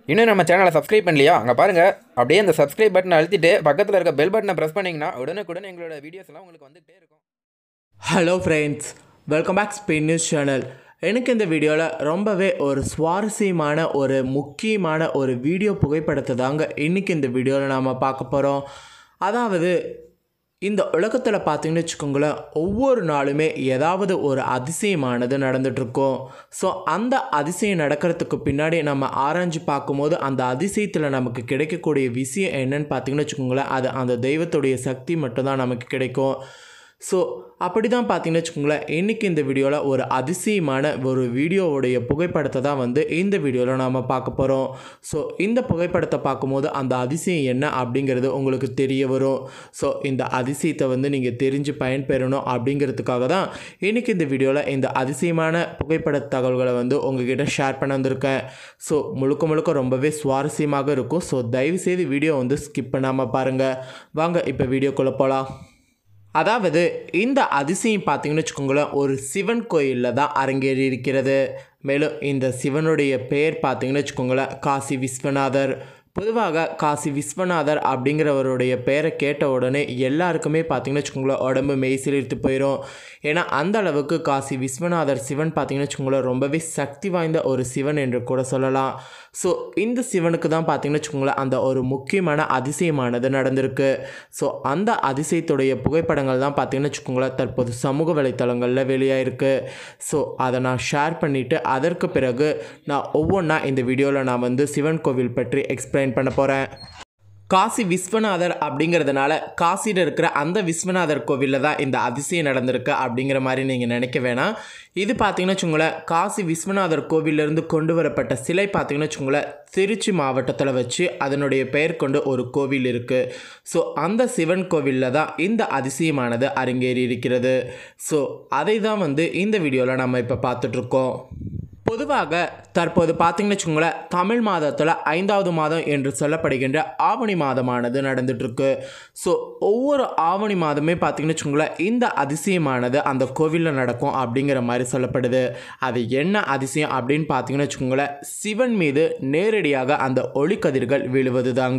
இன்னும் நம்ம சேனலை சப்ஸ்கிரைப் பண்ணலையா அங்கே பாருங்கள் அப்படியே அந்த சப்ஸ்கிரைப் பட்டனை அழுத்திட்டு பக்கத்தில் இருக்க பெல் பட்டனை ப்ரெஸ் பண்ணிங்கன்னா உடனுக்குடன் எங்களோட வீடியோஸ் எல்லாம் உங்களுக்கு வந்துகிட்டே இருக்கும் hello friends welcome back Spain news channel எனக்கு இந்த வீடியோவில் ரொம்பவே ஒரு சுவாரஸ்யமான ஒரு முக்கியமான ஒரு வீடியோ புகைப்படத்தை தாங்க இன்றைக்கி இந்த வீடியோவில் நாம் பார்க்க போகிறோம் அதாவது இந்த உலகத்தில் பார்த்தீங்கன்னு வச்சுக்கோங்களேன் ஒவ்வொரு நாளுமே ஏதாவது ஒரு அதிசயமானது நடந்துகிட்ருக்கோம் ஸோ அந்த அதிசயம் நடக்கிறதுக்கு பின்னாடி நம்ம ஆராய்ஞ்சு பார்க்கும்போது அந்த அதிசயத்தில் நமக்கு கிடைக்கக்கூடிய விஷயம் என்னன்னு பார்த்தீங்கன்னு வச்சுக்கோங்களேன் அது அந்த தெய்வத்துடைய சக்தி மட்டும்தான் நமக்கு கிடைக்கும் ஸோ அப்படி தான் பார்த்தீங்கன்னு வச்சுக்கோங்களேன் இன்றைக்கி இந்த வீடியோவில் ஒரு அதிசயமான ஒரு வீடியோவுடைய புகைப்படத்தை தான் வந்து இந்த வீடியோவில் நாம் பார்க்க போகிறோம் ஸோ இந்த புகைப்படத்தை பார்க்கும்போது அந்த அதிசயம் என்ன அப்படிங்கிறது உங்களுக்கு தெரிய வரும் ஸோ இந்த அதிசயத்தை வந்து நீங்கள் தெரிஞ்சு பயன்பெறணும் அப்படிங்கிறதுக்காக தான் இன்றைக்கி இந்த வீடியோவில் இந்த அதிசயமான புகைப்பட தகவல்களை வந்து உங்ககிட்ட ஷேர் பண்ண வந்திருக்கேன் ஸோ முழுக்க முழுக்க ரொம்பவே சுவாரஸ்யமாக இருக்கும் ஸோ தயவுசெய்து வீடியோ வந்து ஸ்கிப் பண்ணாமல் பாருங்கள் வாங்க இப்போ வீடியோக்குள்ளே போகலாம் அதாவது இந்த அதிசயம் பார்த்தீங்கன்னு வச்சுக்கோங்களேன் ஒரு சிவன் கோயிலில் தான் அரங்கேறி இருக்கிறது மேலும் இந்த சிவனுடைய பெயர் பார்த்தீங்கன்னு வச்சுக்கோங்களேன் காசி விஸ்வநாதர் பொதுவாக காசி விஸ்வநாதர் அப்படிங்கிறவருடைய பெயரை கேட்ட உடனே எல்லாருக்குமே பார்த்தீங்கன்னு வச்சுக்கோங்களேன் உடம்பு மெய்சிலிருத்து போயிடும் ஏன்னா அந்த அளவுக்கு காசி விஸ்வநாதர் சிவன் பார்த்தீங்கன்னு வச்சுக்கோங்களேன் ரொம்பவே சக்தி வாய்ந்த ஒரு சிவன் என்று கூட சொல்லலாம் ஸோ இந்த சிவனுக்கு தான் பார்த்தீங்கன்னு வச்சுக்கோங்களேன் அந்த ஒரு முக்கியமான அதிசயமானது நடந்திருக்கு ஸோ அந்த அதிசயத்துடைய புகைப்படங்கள் தான் பார்த்தீங்கன்னு வச்சுக்கோங்களேன் தற்போது சமூக வலைத்தளங்களில் வெளியாயிருக்கு ஸோ அதை நான் ஷேர் பண்ணிவிட்டு அதற்கு பிறகு நான் ஒவ்வொன்றா இந்த வீடியோவில் நான் வந்து சிவன் கோவில் பற்றி எக்ஸ்பிளைன் பண்ண போகிறேன் காசி விஸ்வநாதர் அப்படிங்கிறதுனால காசியில் இருக்கிற அந்த விஸ்வநாதர் கோவிலில் தான் இந்த அதிசயம் நடந்திருக்கு அப்படிங்கிற மாதிரி நீங்கள் நினைக்க வேணாம் இது பார்த்தீங்கன்னு வச்சுங்களேன் காசி விஸ்வநாதர் கோவிலிருந்து கொண்டு வரப்பட்ட சிலை பார்த்தீங்கன்னு வச்சுங்களேன் திருச்சி மாவட்டத்தில் வச்சு அதனுடைய பெயர் கொண்டு ஒரு கோவில் இருக்குது ஸோ அந்த சிவன் கோவிலில் தான் இந்த அதிசயமானது அரங்கேறி இருக்கிறது ஸோ அதை தான் வந்து இந்த வீடியோவில் நம்ம இப்போ பார்த்துட்ருக்கோம் பொதுவாக தற்போது பார்த்தீங்கன்னு வச்சுக்கோங்களேன் தமிழ் மாதத்தில் ஐந்தாவது மாதம் என்று சொல்லப்படுகின்ற ஆவணி மாதமானது நடந்துட்டுருக்கு ஸோ ஒவ்வொரு ஆவணி மாதமே பார்த்தீங்கன்னு வச்சுக்கோங்களேன் இந்த அதிசயமானது அந்த கோவிலில் நடக்கும் அப்படிங்கிற மாதிரி சொல்லப்படுது அது என்ன அதிசயம் அப்படின்னு பார்த்தீங்கன்னு வச்சுக்கோங்களேன் சிவன் மீது நேரடியாக அந்த ஒளிக்கதிர்கள் விழுவது தாங்க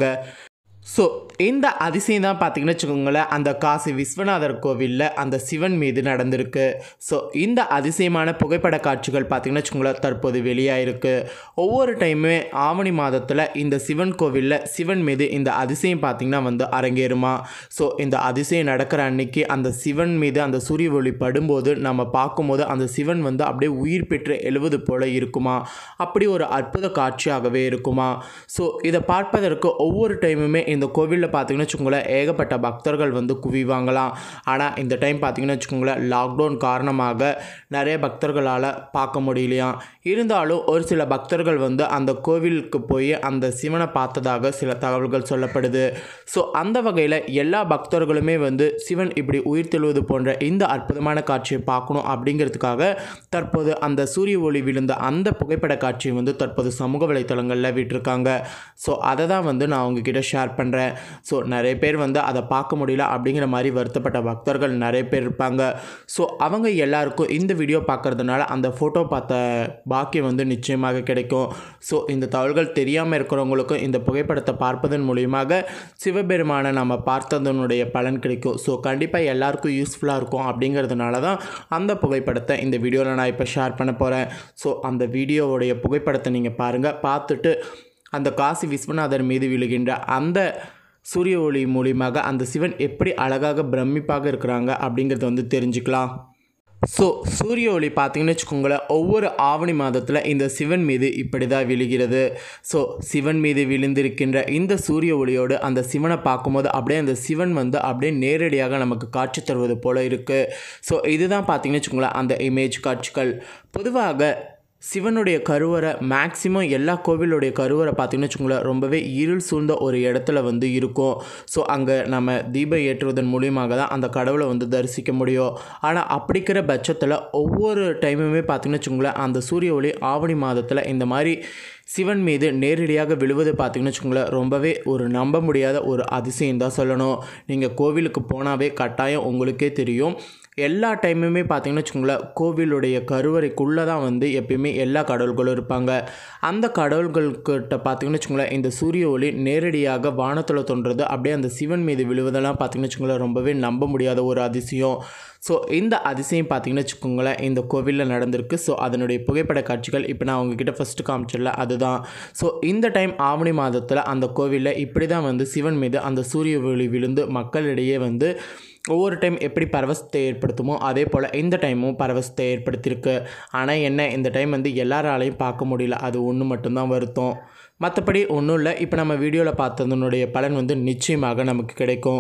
ஸோ இந்த அதிசயம் தான் பார்த்தீங்கன்னு வச்சுக்கோங்களேன் அந்த காசி விஸ்வநாதர் கோவிலில் அந்த சிவன் மீது நடந்திருக்கு ஸோ இந்த அதிசயமான புகைப்பட காட்சிகள் பார்த்தீங்கன்னு வச்சுக்கோங்களேன் தற்போது வெளியாயிருக்கு ஒவ்வொரு டைமுமே ஆவணி மாதத்தில் இந்த சிவன் கோவிலில் சிவன் மீது இந்த அதிசயம் பார்த்திங்கன்னா வந்து அரங்கேறுமா ஸோ இந்த அதிசயம் நடக்கிற அன்னைக்கு அந்த சிவன் மீது அந்த சூரிய ஒளி படும்போது நம்ம பார்க்கும்போது அந்த சிவன் வந்து அப்படியே உயிர் பெற்று எழுவது போல இருக்குமா அப்படி ஒரு அற்புத காட்சியாகவே இருக்குமா ஸோ இதை பார்ப்பதற்கு ஒவ்வொரு டைமுமே இந்த கோவிலில் பார்த்தீங்கன்னு வச்சுக்கோங்களேன் ஏகப்பட்ட பக்தர்கள் வந்து குவிவாங்களாம் ஆனால் இந்த டைம் பார்த்தீங்கன்னு வச்சுக்கோங்களேன் லாக்டவுன் காரணமாக நிறைய பக்தர்களால் பார்க்க முடியலையாம் இருந்தாலும் ஒரு சில பக்தர்கள் வந்து அந்த கோவிலுக்கு போய் அந்த சிவனை பார்த்ததாக சில தகவல்கள் சொல்லப்படுது ஸோ அந்த வகையில் எல்லா பக்தர்களுமே வந்து சிவன் இப்படி உயிர் தெழுவது போன்ற இந்த அற்புதமான காட்சியை பார்க்கணும் அப்படிங்கிறதுக்காக தற்போது அந்த சூரிய ஒளி விழுந்த அந்த புகைப்பட காட்சியை வந்து தற்போது சமூக வலைத்தளங்களில் விட்டிருக்காங்க ஸோ அதை தான் வந்து நான் உங்ககிட்ட ஷேர் பண்ணுறேன் ஸோ நிறைய பேர் வந்து அதை பார்க்க முடியல அப்படிங்கிற மாதிரி வருத்தப்பட்ட பக்தர்கள் நிறைய பேர் இருப்பாங்க ஸோ அவங்க எல்லாருக்கும் இந்த வீடியோ பார்க்கறதுனால அந்த ஃபோட்டோ பார்த்த பாக்கியம் வந்து நிச்சயமாக கிடைக்கும் ஸோ இந்த தகவல்கள் தெரியாமல் இருக்கிறவங்களுக்கும் இந்த புகைப்படத்தை பார்ப்பதன் மூலியமாக சிவபெருமானை நம்ம பார்த்ததனுடைய பலன் கிடைக்கும் ஸோ கண்டிப்பாக எல்லாருக்கும் யூஸ்ஃபுல்லாக இருக்கும் அப்படிங்கிறதுனால தான் அந்த புகைப்படத்தை இந்த வீடியோவில் நான் இப்போ ஷேர் பண்ண போகிறேன் ஸோ அந்த வீடியோவுடைய புகைப்படத்தை நீங்கள் பாருங்கள் பார்த்துட்டு அந்த காசி விஸ்வநாதர் மீது விழுகின்ற அந்த சூரிய ஒளி மூலியமாக அந்த சிவன் எப்படி அழகாக பிரமிப்பாக இருக்கிறாங்க அப்படிங்கிறத வந்து தெரிஞ்சுக்கலாம் ஸோ சூரிய ஒளி பார்த்தீங்கன்னு வச்சுக்கோங்களேன் ஒவ்வொரு ஆவணி மாதத்தில் இந்த சிவன் மீது இப்படி தான் விழுகிறது ஸோ சிவன் மீது விழுந்திருக்கின்ற இந்த சூரிய ஒளியோடு அந்த சிவனை பார்க்கும்போது அப்படியே அந்த சிவன் வந்து அப்படியே நேரடியாக நமக்கு காட்சி தருவது போல் இருக்குது ஸோ இதுதான் பார்த்தீங்கன்னு வச்சுக்கோங்களேன் அந்த இமேஜ் காட்சிகள் பொதுவாக சிவனுடைய கருவறை மேக்ஸிமம் எல்லா கோவிலுடைய கருவறை பார்த்திங்கன்னு வச்சுக்கோங்களேன் ரொம்பவே இருள் சூழ்ந்த ஒரு இடத்துல வந்து இருக்கும் ஸோ அங்கே நம்ம தீபம் ஏற்றுவதன் மூலியமாக தான் அந்த கடவுளை வந்து தரிசிக்க முடியும் ஆனால் அப்படிக்கிற பட்சத்தில் ஒவ்வொரு டைமுமே பார்த்திங்கன்னு வச்சுக்கோங்களேன் அந்த சூரிய ஒளி ஆவணி மாதத்தில் இந்த மாதிரி சிவன் மீது நேரடியாக விழுவது பார்த்திங்கன்னு வச்சுக்கோங்களேன் ரொம்பவே ஒரு நம்ப முடியாத ஒரு அதிசயம் தான் சொல்லணும் நீங்கள் கோவிலுக்கு போனாவே கட்டாயம் உங்களுக்கே தெரியும் எல்லா டைமுமே பார்த்தீங்கன்னு வச்சுக்கோங்களேன் கோவிலுடைய கருவறைக்குள்ளே தான் வந்து எப்பயுமே எல்லா கடவுள்களும் இருப்பாங்க அந்த கடவுள்கள்கிட்ட பார்த்தீங்கன்னு வச்சுக்கோங்களேன் இந்த சூரிய ஒளி நேரடியாக வானத்தில் தோன்றது அப்படியே அந்த சிவன் மீது விழுவதெல்லாம் பார்த்தீங்கன்னு வச்சுக்கோங்களேன் ரொம்பவே நம்ப முடியாத ஒரு அதிசயம் ஸோ இந்த அதிசயம் பார்த்தீங்கன்னு வச்சுக்கோங்களேன் இந்த கோவிலில் நடந்திருக்கு ஸோ அதனுடைய புகைப்பட காட்சிகள் இப்போ நான் உங்ககிட்ட ஃபஸ்ட்டு காமிச்சிடல அதுதான் ஸோ இந்த டைம் ஆவணி மாதத்தில் அந்த கோவிலில் இப்படி தான் வந்து சிவன் மீது அந்த சூரிய ஒளி விழுந்து மக்களிடையே வந்து ஒவ்வொரு டைம் எப்படி பரவசத்தை ஏற்படுத்துமோ அதே போல் இந்த டைமும் பரவசத்தை ஏற்படுத்தியிருக்கு ஆனால் என்ன இந்த டைம் வந்து எல்லாராலையும் பார்க்க முடியல அது ஒன்று மட்டும்தான் வருத்தம் மற்றபடி ஒன்றும் இல்லை இப்போ நம்ம வீடியோவில் பார்த்ததனுடைய பலன் வந்து நிச்சயமாக நமக்கு கிடைக்கும்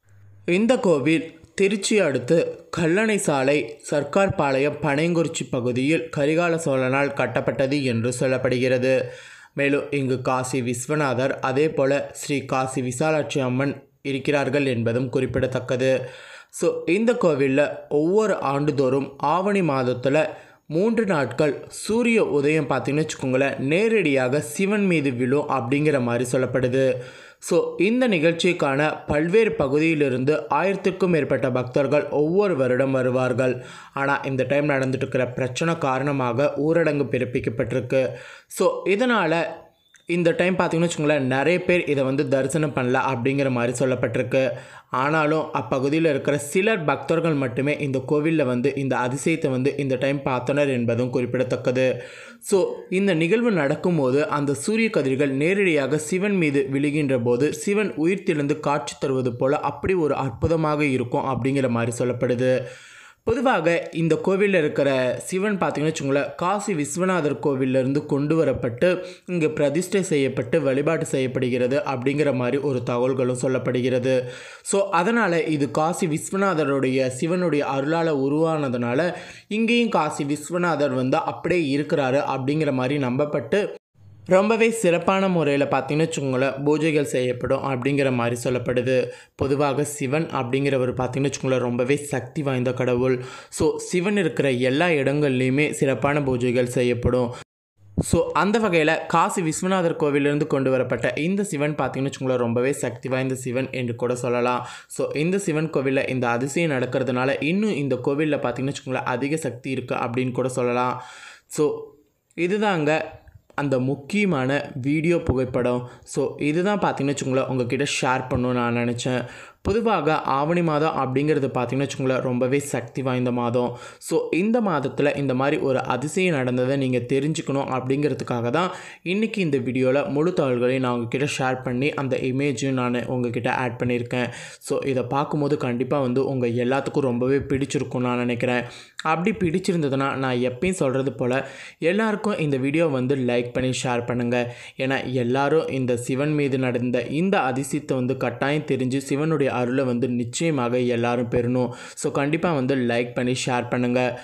இந்த கோவில் திருச்சி அடுத்து கல்லணை சாலை சர்க்கார் பாளையம் பனைங்குறிச்சி பகுதியில் கரிகால சோழனால் கட்டப்பட்டது என்று சொல்லப்படுகிறது மேலும் இங்கு காசி விஸ்வநாதர் அதே போல ஸ்ரீ காசி விசாலாட்சி அம்மன் இருக்கிறார்கள் என்பதும் குறிப்பிடத்தக்கது ஸோ இந்த கோவிலில் ஒவ்வொரு ஆண்டுதோறும் ஆவணி மாதத்தில் மூன்று நாட்கள் சூரிய உதயம் பார்த்தீங்கன்னு வச்சுக்கோங்களேன் நேரடியாக சிவன் மீது விழும் அப்படிங்கிற மாதிரி சொல்லப்படுது ஸோ இந்த நிகழ்ச்சிக்கான பல்வேறு பகுதியிலிருந்து ஆயிரத்திற்கும் மேற்பட்ட பக்தர்கள் ஒவ்வொரு வருடம் வருவார்கள் ஆனால் இந்த டைம் நடந்துட்டு இருக்கிற பிரச்சனை காரணமாக ஊரடங்கு பிறப்பிக்கப்பட்டிருக்கு ஸோ இதனால் இந்த டைம் பார்த்தீங்கன்னு வச்சுக்கோங்களேன் நிறைய பேர் இதை வந்து தரிசனம் பண்ணல அப்படிங்கிற மாதிரி சொல்லப்பட்டிருக்கு ஆனாலும் அப்பகுதியில் இருக்கிற சிலர் பக்தர்கள் மட்டுமே இந்த கோவிலில் வந்து இந்த அதிசயத்தை வந்து இந்த டைம் பார்த்தனர் என்பதும் குறிப்பிடத்தக்கது ஸோ இந்த நிகழ்வு நடக்கும்போது அந்த சூரிய கதிர்கள் நேரடியாக சிவன் மீது விழுகின்ற போது சிவன் உயிர்த்தெழுந்து காட்சி தருவது போல் அப்படி ஒரு அற்புதமாக இருக்கும் அப்படிங்கிற மாதிரி சொல்லப்படுது பொதுவாக இந்த கோவிலில் இருக்கிற சிவன் பார்த்தீங்கன்னு வச்சுக்கோங்களேன் காசி விஸ்வநாதர் கோவிலிருந்து கொண்டு வரப்பட்டு இங்கே பிரதிஷ்டை செய்யப்பட்டு வழிபாடு செய்யப்படுகிறது அப்படிங்கிற மாதிரி ஒரு தகவல்களும் சொல்லப்படுகிறது ஸோ அதனால் இது காசி விஸ்வநாதருடைய சிவனுடைய அருளால் உருவானதுனால இங்கேயும் காசி விஸ்வநாதர் வந்து அப்படியே இருக்கிறாரு அப்படிங்கிற மாதிரி நம்பப்பட்டு ரொம்பவே சிறப்பான முறையில் பார்த்தீங்கன்னு வச்சுக்கோங்களேன் பூஜைகள் செய்யப்படும் அப்படிங்கிற மாதிரி சொல்லப்படுது பொதுவாக சிவன் அப்படிங்கிறவர் பார்த்தீங்கன்னு வச்சுக்கோங்களேன் ரொம்பவே சக்தி வாய்ந்த கடவுள் ஸோ சிவன் இருக்கிற எல்லா இடங்கள்லையுமே சிறப்பான பூஜைகள் செய்யப்படும் ஸோ அந்த வகையில் காசி விஸ்வநாதர் கோவிலிருந்து கொண்டு வரப்பட்ட இந்த சிவன் பார்த்தீங்கன்னு வச்சுக்கோங்களேன் ரொம்பவே சக்தி வாய்ந்த சிவன் என்று கூட சொல்லலாம் ஸோ இந்த சிவன் கோவிலில் இந்த அதிசயம் நடக்கிறதுனால இன்னும் இந்த கோவிலில் பார்த்தீங்கன்னு வச்சுக்கோங்களேன் அதிக சக்தி இருக்குது அப்படின்னு கூட சொல்லலாம் ஸோ இதுதாங்க அந்த முக்கியமான வீடியோ புகைப்படம் ஸோ இதுதான் பார்த்தீங்கன்னு வச்சுக்கோங்களேன் உங்ககிட்ட ஷேர் பண்ணணும்னு நான் நினச்சேன் பொதுவாக ஆவணி மாதம் அப்படிங்கிறது பார்த்தீங்கன்னு வச்சுக்கோங்களேன் ரொம்பவே சக்தி வாய்ந்த மாதம் ஸோ இந்த மாதத்தில் இந்த மாதிரி ஒரு அதிசயம் நடந்ததை நீங்கள் தெரிஞ்சுக்கணும் அப்படிங்கிறதுக்காக தான் இன்றைக்கி இந்த வீடியோவில் முழு தகவல்களையும் நான் உங்ககிட்ட ஷேர் பண்ணி அந்த இமேஜையும் நான் உங்ககிட்ட ஆட் பண்ணியிருக்கேன் ஸோ இதை பார்க்கும்போது கண்டிப்பாக வந்து உங்கள் எல்லாத்துக்கும் ரொம்பவே பிடிச்சிருக்கும் நான் நினைக்கிறேன் அப்படி பிடிச்சிருந்ததுன்னா நான் எப்பயும் சொல்கிறது போல் எல்லாருக்கும் இந்த வீடியோ வந்து லைக் பண்ணி ஷேர் பண்ணுங்கள் ஏன்னா எல்லாரும் இந்த சிவன் மீது நடந்த இந்த அதிசயத்தை வந்து கட்டாயம் தெரிஞ்சு சிவனுடைய அருளை வந்து நிச்சயமாக எல்லாரும் பெறணும் ஸோ கண்டிப்பாக வந்து லைக் பண்ணி ஷேர் பண்ணுங்கள்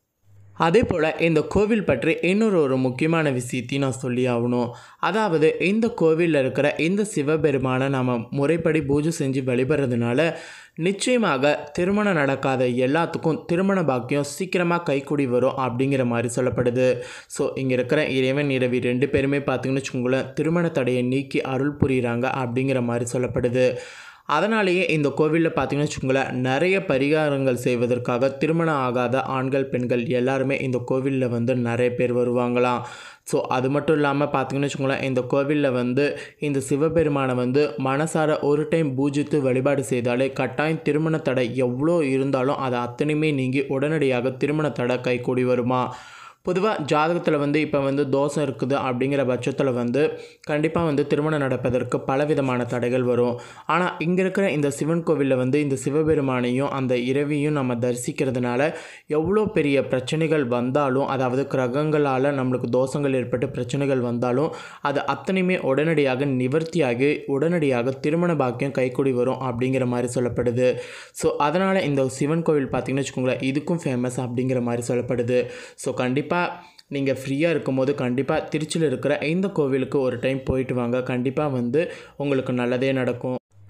அதே போல் இந்த கோவில் பற்றி இன்னொரு ஒரு முக்கியமான விஷயத்தையும் நான் சொல்லி ஆகணும் அதாவது இந்த கோவிலில் இருக்கிற இந்த சிவபெருமானை நம்ம முறைப்படி பூஜை செஞ்சு வழிபடுறதுனால நிச்சயமாக திருமணம் நடக்காத எல்லாத்துக்கும் திருமண பாக்கியம் சீக்கிரமாக கைக்கூடி வரும் அப்படிங்கிற மாதிரி சொல்லப்படுது ஸோ இங்கே இருக்கிற இறைவன் இரவி ரெண்டு பேருமே பார்த்தீங்கன்னு வச்சுக்கோங்களேன் திருமண தடையை நீக்கி அருள் புரிகிறாங்க அப்படிங்கிற மாதிரி சொல்லப்படுது அதனாலேயே இந்த கோவிலில் பார்த்தீங்கன்னு வச்சுக்கோங்களேன் நிறைய பரிகாரங்கள் செய்வதற்காக திருமணம் ஆகாத ஆண்கள் பெண்கள் எல்லாருமே இந்த கோவிலில் வந்து நிறைய பேர் வருவாங்களாம் ஸோ அது மட்டும் இல்லாமல் பார்த்தீங்கன்னு வச்சுக்கோங்களேன் இந்த கோவிலில் வந்து இந்த சிவபெருமானை வந்து மனசார ஒரு டைம் பூஜித்து வழிபாடு செய்தாலே கட்டாயம் திருமண தடை எவ்வளோ இருந்தாலும் அது அத்தனையுமே நீங்கி உடனடியாக திருமண தடை கைகூடி வருமா பொதுவாக ஜாதகத்தில் வந்து இப்போ வந்து தோஷம் இருக்குது அப்படிங்கிற பட்சத்தில் வந்து கண்டிப்பாக வந்து திருமணம் நடப்பதற்கு பலவிதமான தடைகள் வரும் ஆனால் இங்கே இருக்கிற இந்த சிவன் கோவிலில் வந்து இந்த சிவபெருமானையும் அந்த இரவியும் நம்ம தரிசிக்கிறதுனால எவ்வளோ பெரிய பிரச்சனைகள் வந்தாலும் அதாவது கிரகங்களால் நம்மளுக்கு தோஷங்கள் ஏற்பட்டு பிரச்சனைகள் வந்தாலும் அது அத்தனையுமே உடனடியாக நிவர்த்தியாகி உடனடியாக திருமண பாக்கியம் கைக்கூடி வரும் அப்படிங்கிற மாதிரி சொல்லப்படுது ஸோ அதனால் இந்த சிவன் கோவில் பார்த்திங்கன்னு வச்சுக்கோங்களேன் இதுக்கும் ஃபேமஸ் அப்படிங்கிற மாதிரி சொல்லப்படுது ஸோ கண்டிப்பாக நீங்கள் ஃப்ரீயாக இருக்கும்போது கண்டிப்பாக திருச்சியில் இருக்கிற இந்த கோவிலுக்கு ஒரு டைம் போயிட்டு வாங்க கண்டிப்பாக வந்து உங்களுக்கு நல்லதே நடக்கும்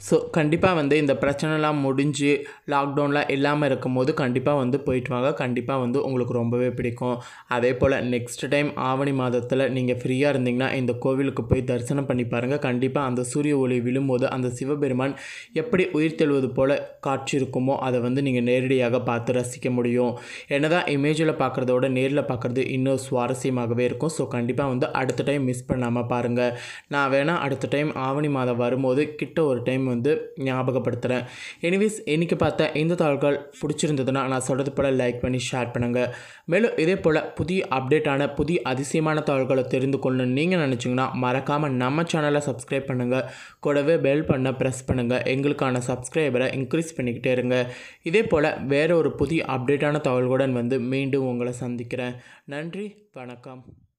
ஸோ கண்டிப்பாக வந்து இந்த பிரச்சனைலாம் முடிஞ்சு லாக்டவுன்லாம் இல்லாமல் இருக்கும்போது கண்டிப்பாக வந்து போயிட்டு வாங்க கண்டிப்பாக வந்து உங்களுக்கு ரொம்பவே பிடிக்கும் அதே போல் நெக்ஸ்ட் டைம் ஆவணி மாதத்தில் நீங்கள் ஃப்ரீயாக இருந்தீங்கன்னா இந்த கோவிலுக்கு போய் தரிசனம் பண்ணி பாருங்கள் கண்டிப்பாக அந்த சூரிய ஒளி விழும்போது அந்த சிவபெருமான் எப்படி உயிர் தெழுவது போல் காட்சி இருக்குமோ அதை வந்து நீங்கள் நேரடியாக பார்த்து ரசிக்க முடியும் என்னதான் இமேஜில் பார்க்குறதோட நேரில் பார்க்குறது இன்னும் சுவாரஸ்யமாகவே இருக்கும் ஸோ கண்டிப்பாக வந்து அடுத்த டைம் மிஸ் பண்ணாமல் பாருங்கள் நான் வேணால் அடுத்த டைம் ஆவணி மாதம் வரும்போது கிட்ட ஒரு டைம் வந்து ஞாபகப்படுத்துகிறேன் எனிவேஸ் இன்றைக்கி பார்த்த இந்த தாள்கள் பிடிச்சிருந்ததுன்னா நான் சொல்கிறது போல் லைக் பண்ணி ஷேர் பண்ணுங்கள் மேலும் இதே போல் புதிய அப்டேட்டான புதிய அதிசயமான தாள்களை தெரிந்து கொள்ளணும்னு நீங்கள் நினச்சிங்கன்னா மறக்காமல் நம்ம சேனலை சப்ஸ்கிரைப் பண்ணுங்கள் கூடவே பெல் பண்ண ப்ரெஸ் பண்ணுங்கள் எங்களுக்கான சப்ஸ்கிரைபரை இன்க்ரீஸ் பண்ணிக்கிட்டே இருங்க இதே போல் வேறு ஒரு புதிய அப்டேட்டான தகவல்களுடன் வந்து மீண்டும் உங்களை சந்திக்கிறேன் நன்றி வணக்கம்